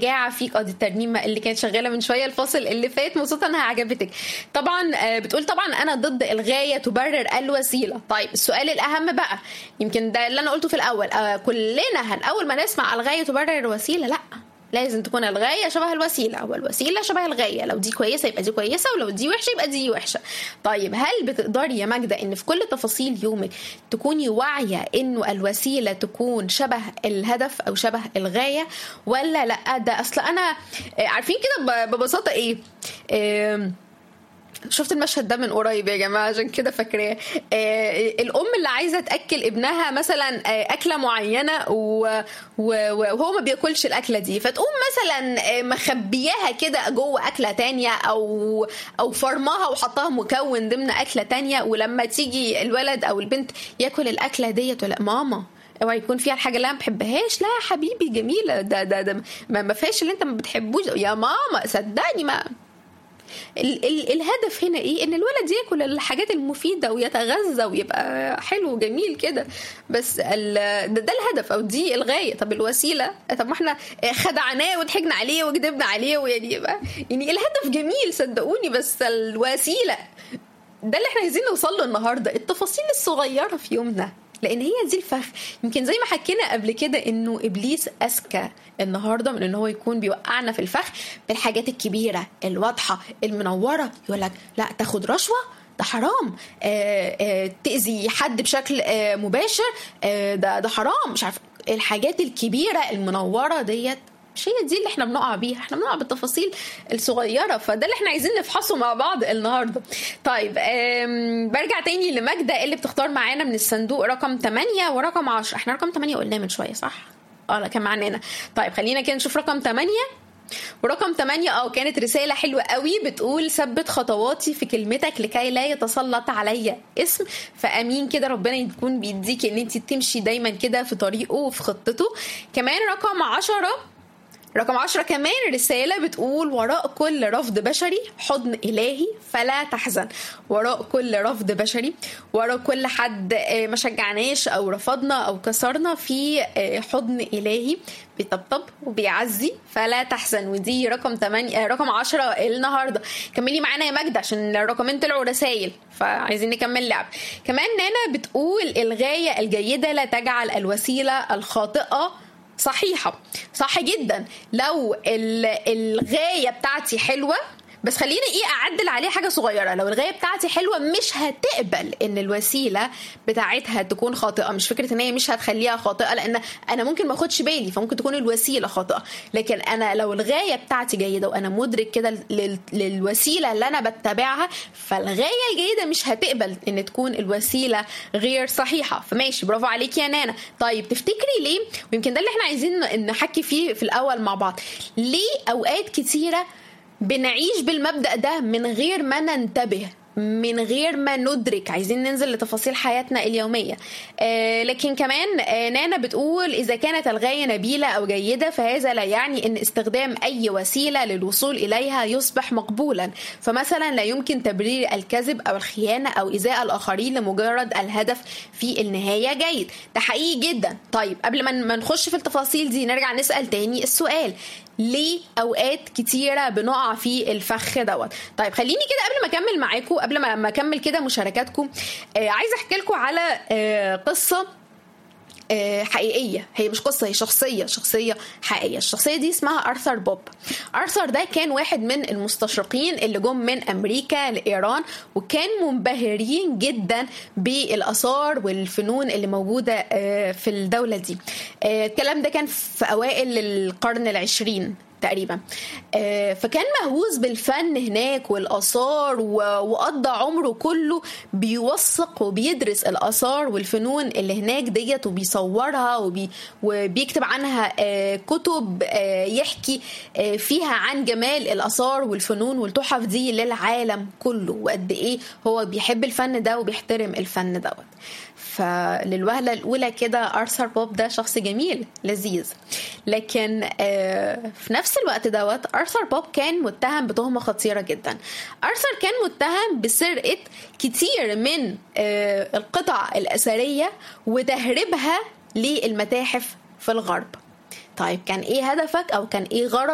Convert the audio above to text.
جاعة فيك اه دي الترنيمة اللي كانت شغالة من شوية الفاصل اللي فات مبسوطة انها عجبتك طبعا آه، بتقول طبعا انا ضد الغاية تبرر الوسيلة طيب السؤال الاهم بقى يمكن ده اللي انا قلته في الاول آه، كلنا هن اول ما نسمع الغاية تبرر الوسيلة لا لازم تكون الغاية شبه الوسيلة والوسيلة شبه الغاية لو دي كويسة يبقى دي كويسة ولو دي وحشة يبقى دي وحشة طيب هل بتقدري يا ماجدة ان في كل تفاصيل يومك تكوني واعية انه الوسيلة تكون شبه الهدف او شبه الغاية ولا لا ده اصل انا آه، عارفين كده ب- ببساطة ايه آم، شفت المشهد ده من قريب يا جماعه عشان كده فاكراه آه الام اللي عايزه تاكل ابنها مثلا آه اكله معينه و- و- وهو ما بياكلش الاكله دي فتقوم مثلا آه مخبياها كده جوه اكله تانية او او فرماها وحطها مكون ضمن اكله تانية ولما تيجي الولد او البنت ياكل الاكله ديت تقول لا ماما اوعى يكون فيها الحاجه اللي انا ما بحبهاش لا يا حبيبي جميله ده ده ده ما ما فيهاش اللي انت ما بتحبوش يا ماما صدقني ما ال ال الهدف هنا ايه ان الولد ياكل الحاجات المفيده ويتغذى ويبقى حلو وجميل كده بس ال- ده, ده الهدف او دي الغايه طب الوسيله طب ما احنا خدعناه وضحكنا عليه وكذبنا عليه ويعني يبقى يعني الهدف جميل صدقوني بس الوسيله ده اللي احنا عايزين نوصل له النهارده التفاصيل الصغيره في يومنا لان هي دي الفخ يمكن زي ما حكينا قبل كده انه ابليس اذكى النهارده من ان هو يكون بيوقعنا في الفخ بالحاجات الكبيره الواضحه المنوره يقول لك لا تاخد رشوه ده حرام آه آه تاذي حد بشكل آه مباشر آه ده ده حرام مش عارف الحاجات الكبيره المنوره ديت مش هي دي اللي احنا بنقع بيها احنا بنقع بالتفاصيل الصغيرة فده اللي احنا عايزين نفحصه مع بعض النهاردة طيب ام، برجع تاني لماجدة اللي بتختار معانا من الصندوق رقم 8 ورقم 10 احنا رقم 8 قلناه من شوية صح؟ اه لا كان معانا طيب خلينا كده نشوف رقم 8 ورقم 8 اه كانت رسالة حلوة قوي بتقول ثبت خطواتي في كلمتك لكي لا يتسلط عليا اسم فامين كده ربنا يكون بيديكي ان انت تمشي دايما كده في طريقه وفي خطته كمان رقم 10 رقم عشرة كمان رسالة بتقول وراء كل رفض بشري حضن إلهي فلا تحزن وراء كل رفض بشري وراء كل حد آه، ما شجعناش أو رفضنا أو كسرنا في آه، حضن إلهي بيطبطب وبيعزي فلا تحزن ودي رقم 8 رقم 10 النهارده كملي معانا يا ماجدة عشان الرقمين طلعوا رسايل فعايزين نكمل لعب كمان نانا بتقول الغاية الجيدة لا تجعل الوسيلة الخاطئة صحيحة صح جدا لو ال- الغاية بتاعتي حلوة بس خليني ايه اعدل عليه حاجه صغيره لو الغايه بتاعتي حلوه مش هتقبل ان الوسيله بتاعتها تكون خاطئه مش فكره ان هي مش هتخليها خاطئه لان انا ممكن ما اخدش بالي فممكن تكون الوسيله خاطئه لكن انا لو الغايه بتاعتي جيده وانا مدرك كده لل- للوسيله اللي انا بتبعها فالغايه الجيده مش هتقبل ان تكون الوسيله غير صحيحه فماشي برافو عليك يا نانا طيب تفتكري ليه ويمكن ده اللي احنا عايزين نحكي فيه في الاول مع بعض ليه اوقات كتيره بنعيش بالمبدأ ده من غير ما ننتبه من غير ما ندرك عايزين ننزل لتفاصيل حياتنا اليومية آه لكن كمان آه نانا بتقول إذا كانت الغاية نبيلة أو جيدة فهذا لا يعني أن استخدام أي وسيلة للوصول إليها يصبح مقبولا فمثلا لا يمكن تبرير الكذب أو الخيانة أو إيذاء الآخرين لمجرد الهدف في النهاية جيد ده حقيقي جدا طيب قبل ما ما نخش في التفاصيل دي نرجع نسأل تاني السؤال ليه اوقات كتيره بنقع في الفخ دوت طيب خليني كده قبل ما اكمل معاكم قبل ما ما اكمل كده مشاركاتكم آه عايزه احكي لكم على آه قصه آه، حقيقيه هي مش قصه هي شخصيه شخصيه حقيقيه الشخصيه دي اسمها ارثر بوب ارثر ده كان واحد من المستشرقين اللي جم من امريكا لايران وكان منبهرين جدا بالاثار والفنون اللي موجوده آه، في الدوله دي آه، الكلام ده كان في اوائل القرن العشرين تقريبا آه، فكان مهووس بالفن هناك والآثار و- وقضى عمره كله بيوثق وبيدرس الآثار والفنون اللي هناك ديت وبيصورها وبي وبيكتب عنها آه، كتب آه، يحكي آه، فيها عن جمال الآثار والفنون والتحف دي للعالم كله وقد إيه هو بيحب الفن ده وبيحترم الفن دوت فللوهلة الأولى كده أرثر بوب ده شخص جميل لذيذ لكن آه، في نفس الوقت دوت أرثر بوب كان متهم بتهمة خطيرة جدا أرثر كان متهم بسرقة كتير من آه، القطع الأثرية وتهريبها للمتاحف في الغرب طيب كان ايه هدفك او كان ايه غرض